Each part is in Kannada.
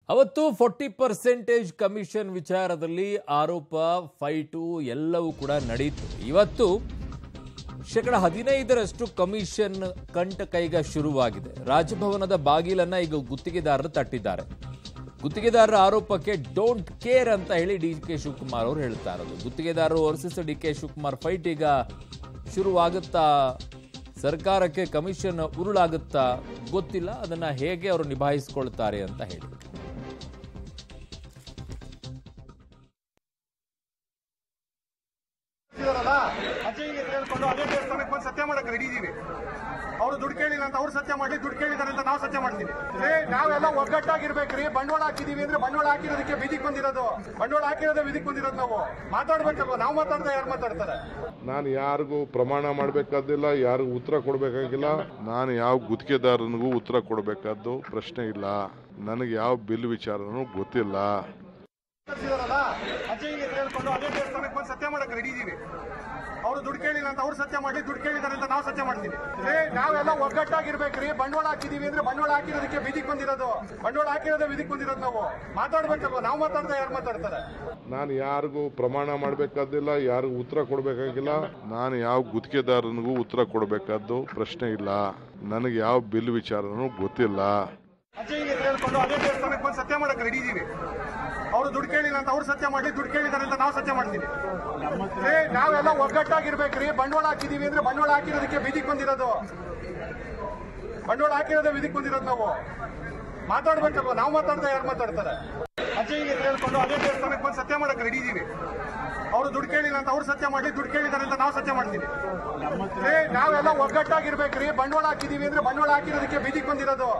ಅವತ್ತು ಫೋರ್ಟಿ ಪರ್ಸೆಂಟೇಜ್ ಕಮಿಷನ್ ವಿಚಾರದಲ್ಲಿ ಆರೋಪ ಫೈಟು ಎಲ್ಲವೂ ಕೂಡ ನಡೀತು ಇವತ್ತು ಶೇಕಡ ಹದಿನೈದರಷ್ಟು ಕಮಿಷನ್ ಕಂಟಕ ಈಗ ಶುರುವಾಗಿದೆ ರಾಜಭವನದ ಬಾಗಿಲನ್ನ ಈಗ ಗುತ್ತಿಗೆದಾರರು ತಟ್ಟಿದ್ದಾರೆ ಗುತ್ತಿಗೆದಾರರ ಆರೋಪಕ್ಕೆ ಡೋಂಟ್ ಕೇರ್ ಅಂತ ಹೇಳಿ ಡಿ ಕೆ ಶಿವಕುಮಾರ್ ಅವರು ಹೇಳ್ತಾ ಇರೋದು ಗುತ್ತಿಗೆದಾರರು versus D K Shivakumar fight ಈಗ ಶುರುವಾಗುತ್ತಾ ಸರ್ಕಾರಕ್ಕೆ ಕಮಿಷನ್ ಉರುಳಾಗುತ್ತಾ ಗೊತ್ತಿಲ್ಲ ಅದನ್ನ ಹೇಗೆ ಅವರು ನಿಭಾಯಿಸಿಕೊಳ್ತಾರೆ ಅಂತ ಹೇಳಿ ಇದಾರಲ್ಲ ಅಜ್ಜಯ್ಯಗೆ ಹೇಳ್ಕೊಂಡು ಅದೇ ದೇವಸ್ಥಾನಕ್ಕೆ ಬಂದು ಸತ್ಯ ಮಾಡಕ್ಕೆ ರೆಡಿ ಇದೀವಿ ಅವರು ದುಡ್ಡು ಕೇಳಿಲ್ಲ ಅಂತ ಅವ್ರು ಸತ್ಯ ಮಾಡಿ ದುಡ್ಡು ಕೇಳಿದಾರೆ ಅಂತ ನಾವು ಸತ್ಯ ಮಾಡ್ತೀವಿ ಏ ನಾವೆಲ್ಲ ಒಗ್ಗಟ್ಟಾಗಿರ್ಬೇಕ್ರಿ ಬಂಡವಾಳ ಹಾಕಿದೀವಿ ಅಂದ್ರೆ ಬಂಡವಾಳ ಹಾಕಿರೋದಕ್ಕೆ ಬಿದಿಕ್ ಬಂದಿರೋದು ಬಂಡವಾಳ ಹಾಕಿರೋದೇ ಬಿದಿಕ್ ಬಂದಿರೋದು ನಾವು ಮಾತಾಡ್ಬೇಕಲ್ವಾ ನಾವು ಮಾತಾಡ್ತಾ ಯಾರು ಮಾತಾಡ್ತಾರೆ ನಾನು ಯಾರಿಗೂ ಪ್ರಮಾಣ ಮಾಡಬೇಕಾದಿಲ್ಲ ಯಾರಿಗೂ ಉತ್ತರ ಕೊಡಬೇಕಾಗಿಲ್ಲ ನಾನು ಯಾವ ಗುತ್ತಿಗೆದಾರನಿಗೂ ಉತ್ತರ ಕೊಡಬೇಕಾದ್ದು ಪ್ರಶ್ನೆ ಇಲ್ಲ ನನಗೆ ಯಾವ ಬಿಲ್ ವಿಚಾರನೂ ಗೊತ್ತಿಲ್ಲ ಇದಾರಲ್ಲ ಅಜ್ಜಯ್ಯಗೆ ಹೇಳ್ಕೊಂಡು ಅದೇ ದೇವಸ್ಥಾನಕ್ಕೆ ಬಂದು ಸತ್ಯ ಮಾಡಕ್ಕೆ ರೆಡಿ ಇದೀವಿ ಅವರು ದುಡ್ಡು ಕೇಳಿಲ್ಲ ಅಂತ ಅವ್ರು ಸತ್ಯ ಮಾಡಿ ದುಡ್ಡು ಕೇಳಿದಾರೆ ಅಂತ ನಾವು ಸತ್ಯ ಮಾಡ್ತೀವಿ ಏ ನಾವೆಲ್ಲ ಒಗ್ಗಟ್ಟಾಗಿರ್ಬೇಕ್ರಿ ಬಂಡವಾಳ ಹಾಕಿದೀವಿ ಅಂದ್ರೆ ಬಂಡವಾಳ ಹಾಕಿರೋದಕ್ಕೆ ಬಿದಿಕ್ ಬಂದಿರೋದು ಬಂಡವಾಳ ಹಾಕಿರೋದೇ ಬಿದಿಕ್ ಬಂದಿರೋದು ನಾವು ಮಾತಾಡ್ಬೇಕಲ್ವಾ ನಾವು ಮಾತಾಡ್ತಾ ಯಾರು ಮಾತಾಡ್ತಾರೆ ನಾನು ಯಾರಿಗೂ ಪ್ರಮಾಣ ಮಾಡಬೇಕಾದಿಲ್ಲ ಯಾರಿಗೂ ಉತ್ತರ ಕೊಡಬೇಕಾಗಿಲ್ಲ ನಾನು ಯಾವ ಗುತ್ತಿಗೆದಾರನಿಗೂ ಉತ್ತರ ಕೊಡಬೇಕಾದ್ದು ಪ್ರಶ್ನೆ ಇಲ್ಲ ನನಗೆ ಯಾವ ಬಿಲ್ ವಿಚಾರನೂ ಗೊತ್ತಿಲ್ಲ ಅಜ್ಜಯ್ಯಗೆ ಹೇಳ್ಕೊಂಡು ಅದೇ ದೇವಸ್ಥಾನಕ್ಕೆ ಬಂದು ಸತ್ಯ ಮಾಡಕ್ಕೆ ರೆಡಿ ಇದೀವಿ ಅವರು ದುಡ್ಡು ಕೇಳಿಲ್ಲ ಅಂತ ಅವ್ರು ಸತ್ಯ ಮಾಡಿ ದುಡ್ಡು ಕೇಳಿದಾರೆ ಅಂತ ನಾವು ಸತ್ಯ ಮಾಡ್ತೀವಿ ಏ ನಾವೆಲ್ಲ ಒಗ್ಗಟ್ಟಾಗಿರ್ಬೇಕ್ರಿ ಬಂಡವಾಳ ಹಾಕಿದೀವಿ ಅಂದ್ರೆ ಬಂಡವಾಳ ಹಾಕಿರೋದಕ್ಕೆ ಬಿದಿಕ್ ಬಂದಿರೋದು ಬಂಡವಾಳ ಹಾಕಿರೋದೇ ಬಿದಿಕ್ ಬಂದಿರೋದು ನಾವು ಮಾತಾಡ್ಬೇಕಲ್ವಾ ನಾವು ಮಾತಾಡ್ತಾ ಯಾರು ಮಾತಾಡ್ತಾರೆ ಅಜ್ಜಯ್ಯಗೆ ಹೇಳ್ಕೊಂಡು ಅದೇ ದೇವಸ್ಥಾನಕ್ಕೆ ಬಂದು ಸತ್ಯ ಮಾಡಕ್ಕೆ ರೆಡಿ ಇದೀವಿ ಅವರು ದುಡ್ಡು ಕೇಳಿಲ್ಲ ಅಂತ ಅವ್ರು ಸತ್ಯ ಮಾಡಿ ದುಡ್ಡು ಕೇಳಿದಾರೆ ಅಂತ ನಾವು ಸತ್ಯ ಮಾಡ್ತೀವಿ ಏ ನಾವೆಲ್ಲ ಒಗ್ಗಟ್ಟಾಗಿರ್ಬೇಕ್ರಿ ಬಂಡವಾಳ ಹಾಕಿದೀವಿ ಅಂದ್ರೆ ಬಂಡವಾಳ ಹಾಕಿರೋದಕ್ಕೆ ಬಿದಿಕ್ ಬಂದಿರೋದು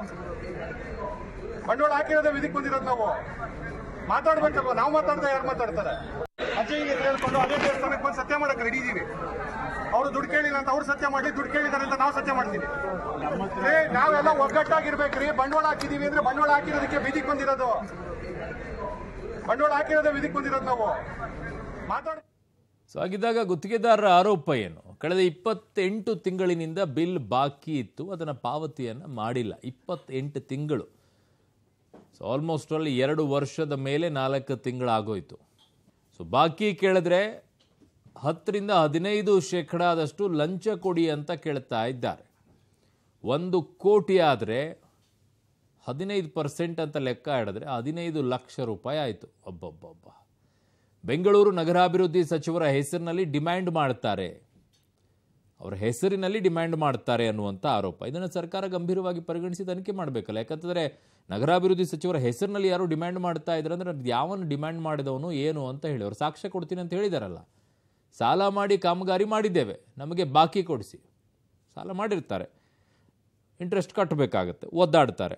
ಬಂಡವಾಳ ಹಾಕಿರೋದೇ ಬಿದಿಕ್ ಬಂದಿರೋದು ನಾವು ಮಾತಾಡ್ಬೇಕಲ್ವಾ ನಾವು ಮಾತಾಡ್ತಾ ಯಾರು ಮಾತಾಡ್ತಾರೆ ಅಜ್ಜಯ್ಯಗೆ ಹೇಳ್ಕೊಂಡು ಅದೇ ದೇವಸ್ಥಾನಕ್ಕೆ ಬಂದು ಸತ್ಯ ಮಾಡಕ್ಕೆ ರೆಡಿ ಇದೀವಿ ಅವರು ದುಡ್ಡು ಕೇಳಿಲ್ಲ ಅಂತ ಅವ್ರು ಸತ್ಯ ಮಾಡಿ ದುಡ್ಡು ಕೇಳಿದಾರೆ ಅಂತ ನಾವು ಸತ್ಯ ಮಾಡ್ತೀವಿ ಏ ನಾವೆಲ್ಲ ಒಗ್ಗಟ್ಟಾಗಿರ್ಬೇಕ್ರಿ ಬಂಡವಾಳ ಹಾಕಿದೀವಿ ಅಂದ್ರೆ ಬಂಡವಾಳ ಹಾಕಿರೋದಕ್ಕೆ ಬಿದಿಕ್ ಬಂದಿರೋದು ಬಂಡವಾಳ ಹಾಕಿರೋದೇ ಬಿದಿಕ್ ಬಂದಿರೋದು ನಾವು ಮಾತಾಡ್ ಸೊ ಹಾಗಿದ್ದಾಗ ಗುತ್ತಿಗೆದಾರರ ಆರೋಪ ಏನು ಕಳೆದ ಇಪ್ಪತ್ತೆಂಟು ತಿಂಗಳಿನಿಂದ ಬಿಲ್ ಬಾಕಿ ಇತ್ತು ಅದನ್ನು ಪಾವತಿಯನ್ನು ಮಾಡಿಲ್ಲ ಇಪ್ಪತ್ತೆಂಟು ತಿಂಗಳು ಸೊ ಆಲ್ಮೋಸ್ಟ್ ಅಲ್ಲಿ ಎರಡು ವರ್ಷದ ಮೇಲೆ ನಾಲ್ಕು ತಿಂಗಳಾಗೋಯ್ತು ಸೊ ಬಾಕಿ ಕೇಳಿದ್ರೆ ಹತ್ತರಿಂದ ಹದಿನೈದು ಶೇಕಡಾದಷ್ಟು ಲಂಚ ಕೊಡಿ ಅಂತ ಕೇಳ್ತಾ ಇದ್ದಾರೆ ಒಂದು ಕೋಟಿ ಆದರೆ ಹದಿನೈದು ಪರ್ಸೆಂಟ್ ಅಂತ ಲೆಕ್ಕ ಹಿಡಿದ್ರೆ ಹದಿನೈದು ಲಕ್ಷ ರೂಪಾಯಿ ಆಯಿತು ಒಬ್ಬೊಬ್ಬೊಬ್ಬ ಬೆಂಗಳೂರು ನಗರಾಭಿವೃದ್ಧಿ ಸಚಿವರ ಹೆಸರಿನಲ್ಲಿ ಡಿಮ್ಯಾಂಡ್ ಮಾಡ್ತಾರೆ ಅವರ ಹೆಸರಿನಲ್ಲಿ ಡಿಮ್ಯಾಂಡ್ ಮಾಡ್ತಾರೆ ಅನ್ನುವಂಥ ಆರೋಪ ಇದನ್ನು ಸರ್ಕಾರ ಗಂಭೀರವಾಗಿ ಪರಿಗಣಿಸಿ ತನಿಖೆ ಮಾಡಬೇಕಲ್ಲ ಯಾಕಂತಂದರೆ ನಗರಾಭಿವೃದ್ಧಿ ಸಚಿವರ ಹೆಸರಿನಲ್ಲಿ ಯಾರು ಡಿಮ್ಯಾಂಡ್ ಮಾಡ್ತಾ ಇದ್ದಾರೆ ಅಂದರೆ ಅದು ಯಾವನು ಡಿಮ್ಯಾಂಡ್ ಮಾಡಿದವನು ಏನು ಅಂತ ಹೇಳಿ ಅವ್ರು ಸಾಕ್ಷ್ಯ ಕೊಡ್ತೀನಿ ಅಂತ ಹೇಳಿದಾರಲ್ಲ ಸಾಲ ಮಾಡಿ ಕಾಮಗಾರಿ ಮಾಡಿದ್ದೇವೆ ನಮಗೆ ಬಾಕಿ ಕೊಡಿಸಿ ಸಾಲ ಮಾಡಿರ್ತಾರೆ ಇಂಟ್ರೆಸ್ಟ್ ಕಟ್ಟಬೇಕಾಗತ್ತೆ ಒದ್ದಾಡ್ತಾರೆ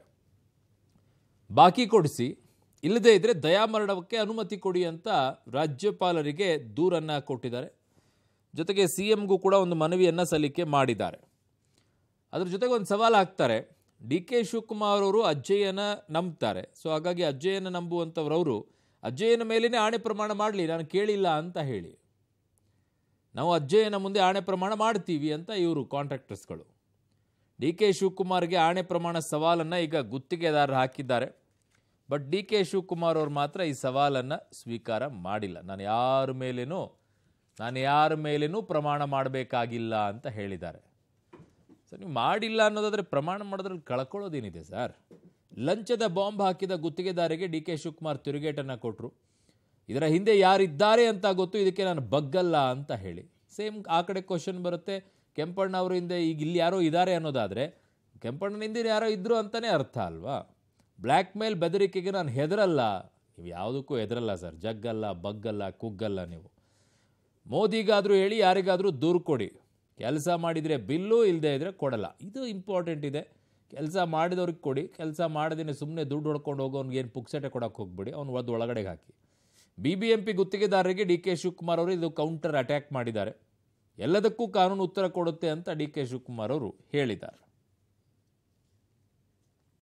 ಬಾಕಿ ಕೊಡಿಸಿ ಇಲ್ಲದೇ ಇದ್ರೆ ದಯಾಮರಣಕ್ಕೆ ಅನುಮತಿ ಕೊಡಿ ಅಂತ ರಾಜ್ಯಪಾಲರಿಗೆ ದೂರನ್ನು ಕೊಟ್ಟಿದ್ದಾರೆ ಜೊತೆಗೆ ಸಿ ಎಂಗೂ ಕೂಡ ಒಂದು ಮನವಿಯನ್ನು ಸಲ್ಲಿಕೆ ಮಾಡಿದ್ದಾರೆ ಅದ್ರ ಜೊತೆಗೆ ಒಂದು ಸವಾಲು ಹಾಕ್ತಾರೆ ಡಿ ಕೆ ಶಿವಕುಮಾರ್ ಅವರು ಅಜ್ಜಯ್ಯನ ನಂಬ್ತಾರೆ ಸೊ ಹಾಗಾಗಿ ಅಜ್ಜಯ್ಯನ ನಂಬುವಂಥವ್ರವರು ಅಜ್ಜಯ್ಯನ ಮೇಲೇ ಆಣೆ ಪ್ರಮಾಣ ಮಾಡಲಿ ನಾನು ಕೇಳಿಲ್ಲ ಅಂತ ಹೇಳಿ ನಾವು ಅಜ್ಜಯ್ಯನ ಮುಂದೆ ಆಣೆ ಪ್ರಮಾಣ ಮಾಡ್ತೀವಿ ಅಂತ ಇವರು ಕಾಂಟ್ರಾಕ್ಟರ್ಸ್ಗಳು ಡಿ ಕೆ ಶಿವಕುಮಾರ್ಗೆ ಆಣೆ ಪ್ರಮಾಣ ಸವಾಲನ್ನು ಈಗ ಗುತ್ತಿಗೆದಾರರು ಹಾಕಿದ್ದಾರೆ ಬಟ್ ಡಿ ಕೆ ಶಿವಕುಮಾರ್ ಅವರು ಮಾತ್ರ ಈ ಸವಾಲನ್ನು ಸ್ವೀಕಾರ ಮಾಡಿಲ್ಲ ನಾನು ಯಾರ ಮೇಲೇನೂ ನಾನು ಯಾರ ಮೇಲೇನೂ ಪ್ರಮಾಣ ಮಾಡಬೇಕಾಗಿಲ್ಲ ಅಂತ ಹೇಳಿದ್ದಾರೆ ಸರ್ ನೀವು ಮಾಡಿಲ್ಲ ಅನ್ನೋದಾದರೆ ಪ್ರಮಾಣ ಮಾಡೋದ್ರಲ್ಲಿ ಕಳ್ಕೊಳ್ಳೋದೇನಿದೆ ಸರ್ ಲಂಚದ ಬಾಂಬ್ ಹಾಕಿದ ಗುತ್ತಿಗೆದಾರಿಗೆ ಡಿ ಕೆ ಶಿವಕುಮಾರ್ ತಿರುಗೇಟನ್ನು ಕೊಟ್ಟರು ಇದರ ಹಿಂದೆ ಯಾರಿದ್ದಾರೆ ಅಂತ ಗೊತ್ತು ಇದಕ್ಕೆ ನಾನು ಬಗ್ಗಲ್ಲ ಅಂತ ಹೇಳಿ ಸೇಮ್ ಆ ಕಡೆ ಕ್ವಶನ್ ಬರುತ್ತೆ ಕೆಂಪಣ್ಣ ಅವರು ಹಿಂದೆ ಈಗ ಇಲ್ಲಿ ಯಾರೋ ಇದ್ದಾರೆ ಅನ್ನೋದಾದರೆ ಕೆಂಪಣ್ಣನ ಹಿಂದೆ ಯಾರೋ ಇದ್ರು ಅಂತಲೇ ಅರ್ಥ ಅಲ್ವಾ ಬ್ಲ್ಯಾಕ್ ಮೇಲ್ ಬೆದರಿಕೆಗೆ ನಾನು ಹೆದರಲ್ಲ ನೀವು ಯಾವುದಕ್ಕೂ ಹೆದರಲ್ಲ ಸರ್ ಜಗ್ಗಲ್ಲ ಬಗ್ಗಲ್ಲ ಕುಗ್ಗಲ್ಲ ನೀವು ಮೋದಿಗಾದರೂ ಹೇಳಿ ಯಾರಿಗಾದರೂ ದೂರು ಕೊಡಿ ಕೆಲಸ ಮಾಡಿದರೆ ಬಿಲ್ಲು ಇಲ್ಲದೆ ಇದ್ದರೆ ಕೊಡಲ್ಲ ಇದು ಇಂಪಾರ್ಟೆಂಟ್ ಇದೆ ಕೆಲಸ ಮಾಡಿದವ್ರಿಗೆ ಕೊಡಿ ಕೆಲಸ ಮಾಡದೇನೆ ಸುಮ್ಮನೆ ದುಡ್ಡು ಹೊಡ್ಕೊಂಡು ಹೋಗೋನ್ಗೆ ಏನು ಪುಕ್ಸಟೆ ಕೊಡೋಕೆ ಹೋಗ್ಬಿಡಿ ಅವ್ನು ಒದ್ದು ಒಳಗಡೆಗೆ ಹಾಕಿ ಬಿ ಬಿ ಎಂ ಪಿ ಗುತ್ತಿಗೆದಾರರಿಗೆ ಡಿ ಕೆ ಶಿವಕುಮಾರ್ ಅವರು ಇದು ಕೌಂಟರ್ ಅಟ್ಯಾಕ್ ಮಾಡಿದ್ದಾರೆ ಎಲ್ಲದಕ್ಕೂ ಕಾನೂನು ಉತ್ತರ ಕೊಡುತ್ತೆ ಅಂತ ಡಿ ಕೆ ಶಿವಕುಮಾರ್ ಅವರು ಹೇಳಿದ್ದಾರೆ